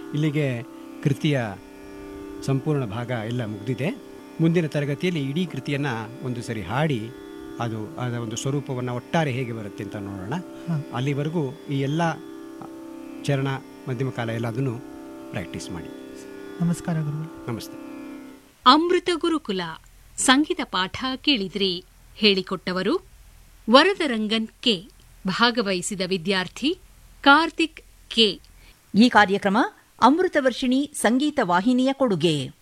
ಇಲ್ಲಿಗೆ ಕೃತಿಯ ಸಂಪೂರ್ಣ ಭಾಗ ಎಲ್ಲ ಮುಗಿದಿದೆ ಮುಂದಿನ ತರಗತಿಯಲ್ಲಿ ಇಡೀ ಕೃತಿಯನ್ನು ಒಂದು ಸರಿ ಹಾಡಿ ಅದು ಅದರ ಒಂದು ಸ್ವರೂಪವನ್ನು ಒಟ್ಟಾರೆ ಹೇಗೆ ಬರುತ್ತೆ ಅಂತ ನೋಡೋಣ ಅಲ್ಲಿವರೆಗೂ ಈ ಎಲ್ಲ ಚರಣ ಮಧ್ಯಮ ಕಾಲ ಎಲ್ಲ ಅದನ್ನು ಪ್ರಾಕ್ಟೀಸ್ ಮಾಡಿ ನಮಸ್ಕಾರ ಗುರುಗಳು ನಮಸ್ತೆ ಅಮೃತ ಗುರುಕುಲ ಸಂಗೀತ ಪಾಠ ಕೇಳಿದ್ರಿ ಹೇಳಿಕೊಟ್ಟವರು ವರದರಂಗನ್ ಕೆ ಭಾಗವಹಿಸಿದ ವಿದ್ಯಾರ್ಥಿ ಕಾರ್ತಿಕ್ ಕೆ ಈ ಕಾರ್ಯಕ್ರಮ ಅಮೃತವರ್ಷಿಣಿ ಸಂಗೀತ ವಾಹಿನಿಯ ಕೊಡುಗೆ